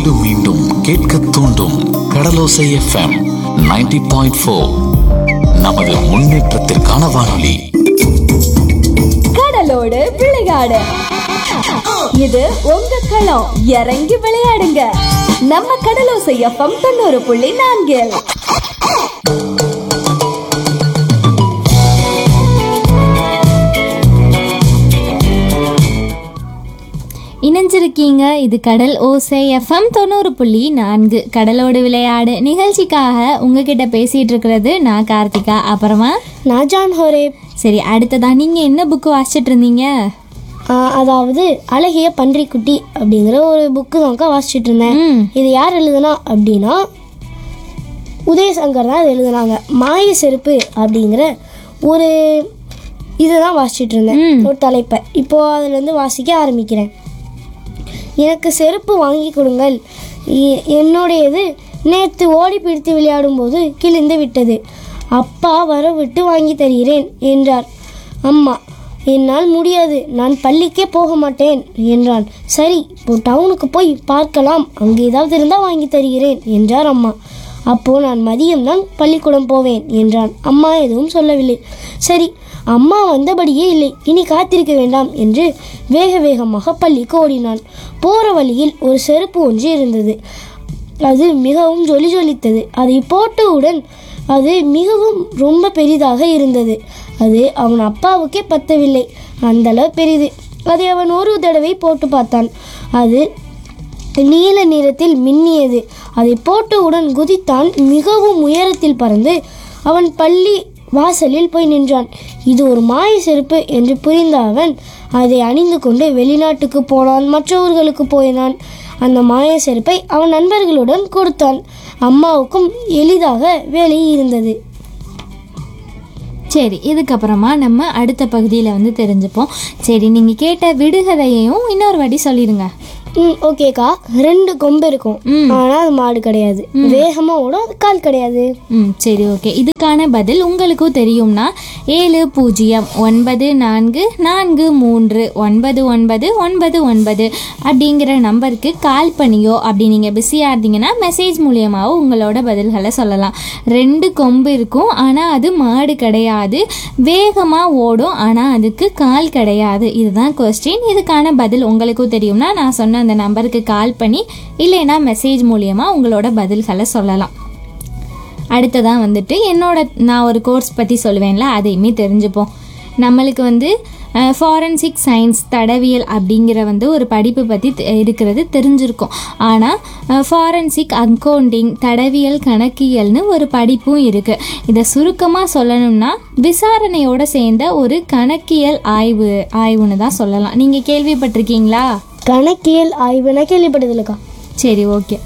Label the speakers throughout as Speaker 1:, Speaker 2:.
Speaker 1: மீண்டும் மீண்டும் கேட்க தூண்டும் கடலோசை எஃப்எம் 90.4 பாயிண்ட் ஃபோர் நமது முன்னேற்றத்திற்கான வானொலி
Speaker 2: கடலோடு விளையாடு இது உங்க களம் இறங்கி விளையாடுங்க நம்ம கடலோசை எஃப்எம் தொண்ணூறு புள்ளி நான்கில்
Speaker 3: இணைஞ்சிருக்கீங்க இது கடல் ஓசை எஃப்எம் தொண்ணூறு புள்ளி நான்கு கடலோடு விளையாடு நிகழ்ச்சிக்காக உங்ககிட்ட பேசிட்டு இருக்கிறது நான் கார்த்திகா அப்புறமா
Speaker 4: நான் ஜான் ஹோரேப்
Speaker 3: சரி அடுத்ததா நீங்க என்ன புக்கு வாசிச்சிட்டு இருந்தீங்க
Speaker 4: ஆஹ் அதாவது அழகிய பன்றிக்குட்டி அப்படிங்கிற ஒரு புக்கு தான்க்கா வாசிச்சுட்டு இருந்தேன்
Speaker 3: ம்.
Speaker 4: இது யார் எழுதுனா அப்படின்னா உதயசங்கர் தான் இது எழுதுனாங்க மாய செருப்பு அப்படிங்கிற ஒரு இதுதான் வாசிச்சுட்டு இருந்தேன்
Speaker 3: ம்.
Speaker 4: ஒரு தலைப்பை இப்போ அதுலேருந்து வாசிக்க ஆரம்பிக்கிறேன் எனக்கு செருப்பு வாங்கி கொடுங்கள் எ- என்னுடையது நேற்று ஓடி பிடித்து விளையாடும்போது கிழிந்து விட்டது அப்பா வர விட்டு வாங்கி தருகிறேன் என்றார் அம்மா என்னால் முடியாது நான் பள்ளிக்கே போக மாட்டேன் என்றான் சரி இப்போ டவுனுக்கு போய் பார்க்கலாம் அங்கே ஏதாவது இருந்தால் வாங்கி தருகிறேன் என்றார் அம்மா அப்போ நான் மதியம்தான் பள்ளிக்கூடம் போவேன் என்றான் அம்மா எதுவும் சொல்லவில்லை சரி அம்மா வந்தபடியே இல்லை இனி காத்திருக்க வேண்டாம் என்று வேக வேகமாக பள்ளிக்கு ஓடினான் போற வழியில் ஒரு செருப்பு ஒன்று இருந்தது அது மிகவும் ஜொலி ஜொலித்தது அதை போட்டவுடன் அது மிகவும் ரொம்ப பெரிதாக இருந்தது அது அவன் அப்பாவுக்கே பத்தவில்லை அந்த அளவு பெரிது அதை அவன் ஒரு தடவை போட்டு பார்த்தான் அது நீல நிறத்தில் மின்னியது அதை போட்டவுடன் குதித்தான் மிகவும் உயரத்தில் பறந்து அவன் பள்ளி வாசலில் போய் நின்றான் இது ஒரு மாய செருப்பு என்று புரிந்த அவன் அதை அணிந்து கொண்டு வெளிநாட்டுக்கு போனான் மற்ற ஊர்களுக்கு போயினான் அந்த மாய செருப்பை அவன் நண்பர்களுடன் கொடுத்தான் அம்மாவுக்கும் எளிதாக வேலை இருந்தது
Speaker 3: சரி இதுக்கப்புறமா நம்ம அடுத்த பகுதியில் வந்து தெரிஞ்சுப்போம் சரி நீங்கள் கேட்ட விடுகதையையும் இன்னொரு வாட்டி சொல்லிடுங்க
Speaker 4: ம் ஓகேக்கா ரெண்டு கொம்பு இருக்கும்
Speaker 3: ம்.
Speaker 4: ஆனால் அது மாடு கிடையாது வேகமா ஓடும் அது கால் கிடையாது
Speaker 3: ம் சரி ஓகே இதுக்கான பதில் உங்களுக்கும் தெரியும்னா ஏழு பூஜ்ஜியம் ஒன்பது நான்கு நான்கு மூன்று ஒன்பது ஒன்பது ஒன்பது ஒன்பது அப்படிங்கிற நம்பருக்கு கால் பண்ணியோ அப்படி நீங்கள் பிஸியாக இருந்தீங்கன்னா மெசேஜ் மூலியமாகவும் உங்களோட பதில்களை சொல்லலாம் ரெண்டு கொம்பு இருக்கும் ஆனால் அது மாடு கிடையாது வேகமாக ஓடும் ஆனால் அதுக்கு கால் கிடையாது இதுதான் கொஸ்டின் இதுக்கான பதில் உங்களுக்கும் தெரியும்னா நான் சொன்ன அந்த நம்பருக்கு கால் பண்ணி இல்லைன்னா மெசேஜ் மூலியமாக உங்களோட பதில்களை சொல்லலாம் அடுத்ததான் வந்துட்டு என்னோட நான் ஒரு கோர்ஸ் பற்றி சொல்லுவேன்ல அதையுமே தெரிஞ்சுப்போம் நம்மளுக்கு வந்து ஃபாரன்சிக் சயின்ஸ் தடவியல் அப்படிங்கிற வந்து ஒரு படிப்பு பற்றி இருக்கிறது தெரிஞ்சிருக்கும் ஆனால் ஃபாரன்சிக் அக்கௌண்டிங் தடவியல் கணக்கியல்னு ஒரு படிப்பும் இருக்குது இதை சுருக்கமாக சொல்லணும்னா விசாரணையோட சேர்ந்த ஒரு கணக்கியல் ஆய்வு ஆய்வுன்னு தான் சொல்லலாம் நீங்கள் கேள்விப்பட்டிருக்கீங்களா
Speaker 4: கணக்கியல் ஆய்வுனா கேள்விப்பட்டதில்லக்கா
Speaker 3: சரி ஓகே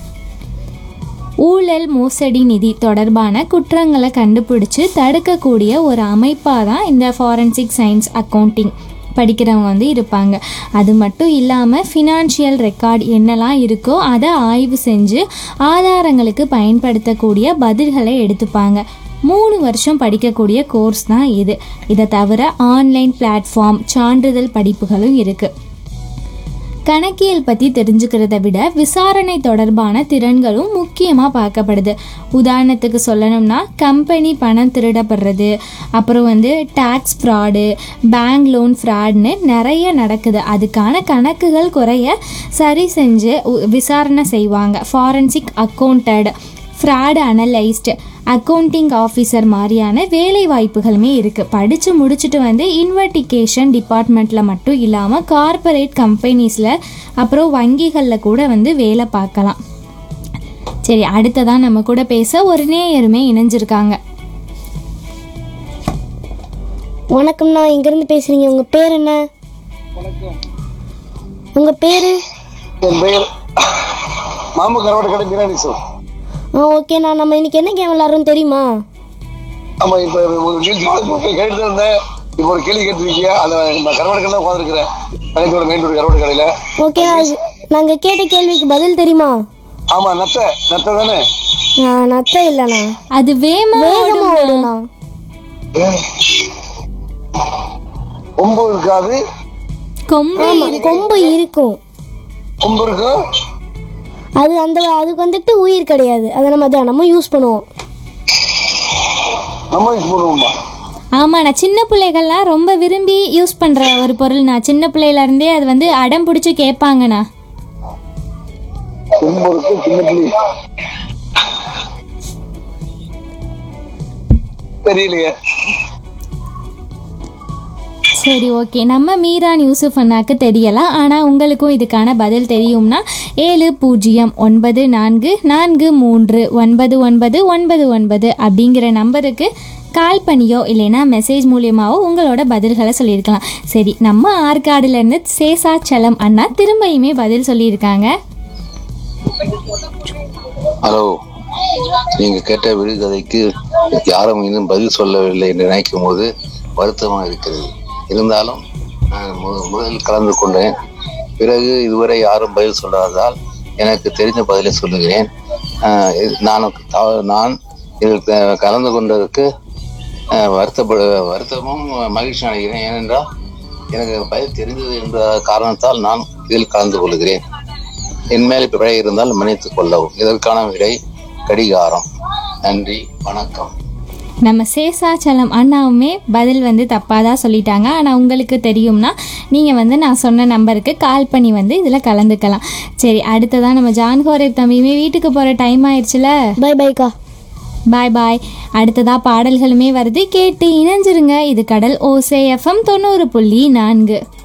Speaker 3: ஊழல் மோசடி நிதி தொடர்பான குற்றங்களை கண்டுபிடிச்சு தடுக்கக்கூடிய ஒரு அமைப்பாக தான் இந்த ஃபாரன்சிக் சயின்ஸ் அக்கௌண்டிங் படிக்கிறவங்க வந்து இருப்பாங்க அது மட்டும் இல்லாமல் ஃபினான்ஷியல் ரெக்கார்ட் என்னெல்லாம் இருக்கோ அதை ஆய்வு செஞ்சு ஆதாரங்களுக்கு பயன்படுத்தக்கூடிய பதில்களை எடுத்துப்பாங்க மூணு வருஷம் படிக்கக்கூடிய கோர்ஸ் தான் இது இதை தவிர ஆன்லைன் பிளாட்ஃபார்ம் சான்றிதழ் படிப்புகளும் இருக்குது கணக்கியல் பற்றி தெரிஞ்சுக்கிறத விட விசாரணை தொடர்பான திறன்களும் முக்கியமாக பார்க்கப்படுது உதாரணத்துக்கு சொல்லணும்னா கம்பெனி பணம் திருடப்படுறது அப்புறம் வந்து டேக்ஸ் ஃப்ராடு பேங்க் லோன் ஃப்ராட்னு நிறைய நடக்குது அதுக்கான கணக்குகள் குறைய சரி செஞ்சு உ- விசாரணை செய்வாங்க forensic accountant fraud analyst accounting officer மாதிரியான வேலை வாய்ப்புகளுமே இருக்குது படித்து முடிச்சுட்டு வந்து இன்வெர்டிகேஷன் டிபார்ட்மெண்ட்டில் மட்டும் இல்லாமல் கார்ப்பரேட் கம்பெனிஸில் அப்புறம் வங்கிகளில் கூட வந்து வேலை பார்க்கலாம் சரி அடுத்ததான் நம்ம கூட பேச ஒரு நேயருமே இணைஞ்சிருக்காங்க
Speaker 4: வணக்கம்ண்ணா எங்கேருந்து பேசுறீங்க உங்க பேர் என்ன உங்க பேரு
Speaker 5: என் பெயர் மாமு கரவாடு கடை பிரியாணி சார்
Speaker 4: ஆ ஓகேண்ணா நம்ம இன்னைக்கு என்ன கேம் விளாட்றோம் தெரியுமா
Speaker 5: ஆமா இப்ப ஒரு நியூஸ் கேட்டு இருந்தேன் இப்போ ஒரு கேள்வி கேட்டிருக்கீங்க அந்த நான் கரவாடு கடை தான் உட்காந்துருக்கிறேன் கலைஞரோட மெயின் ரோடு கரவாடு கடையில
Speaker 4: ஓகே நாங்க கேட்ட கேள்விக்கு பதில் தெரியுமா
Speaker 5: ஆமா நத்த நத்த தானே
Speaker 4: ஆ, நத்த இல்லைண்ணா
Speaker 3: அது வேமா
Speaker 4: வேகமா ஓடுண்ணா
Speaker 5: கொம்பு இருக்காது
Speaker 3: கொம்பு
Speaker 4: ஆமா கொம்பு இருக்கும்
Speaker 5: கொம்பு இருக்கும்
Speaker 4: அது அந்த அதுக்கு வந்துட்டு உயிர் கிடையாது அதை நம்ம தினமும் யூஸ் பண்ணுவோம்
Speaker 5: நம்ம யூஸ் பண்ணுவோமா
Speaker 3: ஆமாம் நான் சின்ன பிள்ளைகள்லாம் ரொம்ப விரும்பி யூஸ் பண்ணுற ஒரு பொருள் நான் சின்ன பிள்ளையில இருந்தே அது வந்து அடம் பிடிச்சி கேட்பாங்கண்ணா
Speaker 5: செம்பொருக்கு சின்ன புள்ளி தெரியலையே
Speaker 3: சரி ஓகே நம்ம மீரான் யூசுப் அண்ணாக்கு தெரியலாம் ஆனால் உங்களுக்கும் இதுக்கான பதில் தெரியும்னா ஏழு பூஜ்ஜியம் ஒன்பது நான்கு நான்கு மூன்று ஒன்பது ஒன்பது ஒன்பது ஒன்பது அப்படிங்கிற நம்பருக்கு கால் பண்ணியோ இல்லைன்னா மெசேஜ் மூலியமாவோ உங்களோட பதில்களை சொல்லியிருக்கலாம் சரி நம்ம ஆற்காடுலேருந்து சேசாச்சலம் அண்ணா திரும்பியுமே பதில் சொல்லியிருக்காங்க
Speaker 6: ஹலோ நீங்க கேட்ட விடுகதைக்கு யாரும் இன்னும் பதில் சொல்லவில்லை என்று நினைக்கும் போது வருத்தமாக இருக்கிறது இருந்தாலும் நான் மு- முதலில் கலந்து கொண்டேன் பிறகு இதுவரை யாரும் பதில் சொல்லாததால் எனக்கு தெரிந்த பதிலை சொல்லுகிறேன் ஆஹ் இது- நான் தவ- நான் இதில் க- கலந்து கொண்டதற்கு ஆஹ் வருத்தப்பட வருத்தமும் மகிழ்ச்சி அடைகிறேன் ஏனென்றால் எனக்கு பதில் தெரிந்தது என்ற காரணத்தால் நான் இதில் கலந்து கொள்கிறேன் என் மேல் பிழை இருந்தால் மன்னித்துக் கொள்ளவும் இதற்கான விடை கடிகாரம் நன்றி வணக்கம்
Speaker 3: நம்ம சேசாச்சலம் அண்ணாவுமே பதில் வந்து தப்பாக தான் சொல்லிட்டாங்க ஆனால் உங்களுக்கு தெரியும்னா நீங்கள் வந்து நான் சொன்ன நம்பருக்கு கால் பண்ணி வந்து இதில் கலந்துக்கலாம் சரி அடுத்ததான் நம்ம ஜான் ஹோரேப் தம்பியுமே வீட்டுக்கு போகிற டைம் ஆயிடுச்சுல
Speaker 4: பை பைக்கா
Speaker 3: பாய் பாய் அடுத்ததா பாடல்களுமே வருது கேட்டு இணைஞ்சிருங்க இது கடல் ஓசே எஃப்எம் தொண்ணூறு புள்ளி நான்கு